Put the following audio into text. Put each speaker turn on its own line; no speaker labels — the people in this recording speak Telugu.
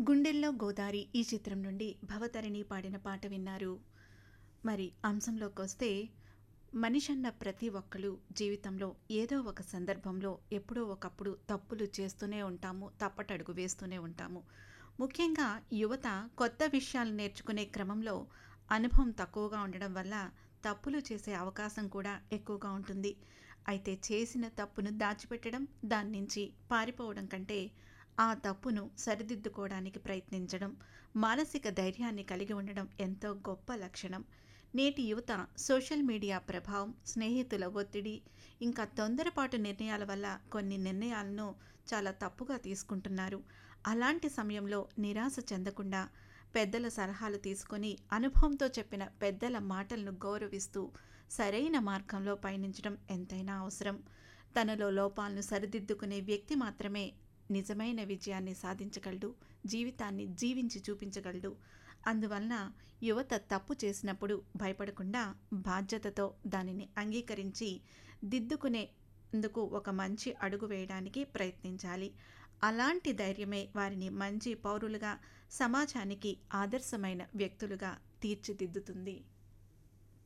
గుండెల్లో గోదారి ఈ చిత్రం నుండి భవతరిణి పాడిన పాట విన్నారు మరి అంశంలోకి వస్తే మనిషన్న ప్రతి ఒక్కరు జీవితంలో ఏదో ఒక సందర్భంలో ఎప్పుడో ఒకప్పుడు తప్పులు చేస్తూనే ఉంటాము తప్పటడుగు వేస్తూనే ఉంటాము ముఖ్యంగా యువత కొత్త విషయాలు నేర్చుకునే క్రమంలో అనుభవం తక్కువగా ఉండడం వల్ల తప్పులు చేసే అవకాశం కూడా ఎక్కువగా ఉంటుంది అయితే చేసిన తప్పును దాచిపెట్టడం దాని నుంచి పారిపోవడం కంటే ఆ తప్పును సరిదిద్దుకోవడానికి ప్రయత్నించడం మానసిక ధైర్యాన్ని కలిగి ఉండడం ఎంతో గొప్ప లక్షణం నేటి యువత సోషల్ మీడియా ప్రభావం స్నేహితుల ఒత్తిడి ఇంకా తొందరపాటు నిర్ణయాల వల్ల కొన్ని నిర్ణయాలను చాలా తప్పుగా తీసుకుంటున్నారు అలాంటి సమయంలో నిరాశ చెందకుండా పెద్దల సలహాలు తీసుకొని అనుభవంతో చెప్పిన పెద్దల మాటలను గౌరవిస్తూ సరైన మార్గంలో పయనించడం ఎంతైనా అవసరం తనలో లోపాలను సరిదిద్దుకునే వ్యక్తి మాత్రమే నిజమైన విజయాన్ని సాధించగలడు జీవితాన్ని జీవించి చూపించగలడు అందువలన యువత తప్పు చేసినప్పుడు భయపడకుండా బాధ్యతతో దానిని అంగీకరించి దిద్దుకునేందుకు ఒక మంచి అడుగు వేయడానికి ప్రయత్నించాలి అలాంటి ధైర్యమే వారిని మంచి పౌరులుగా సమాజానికి ఆదర్శమైన వ్యక్తులుగా తీర్చిదిద్దుతుంది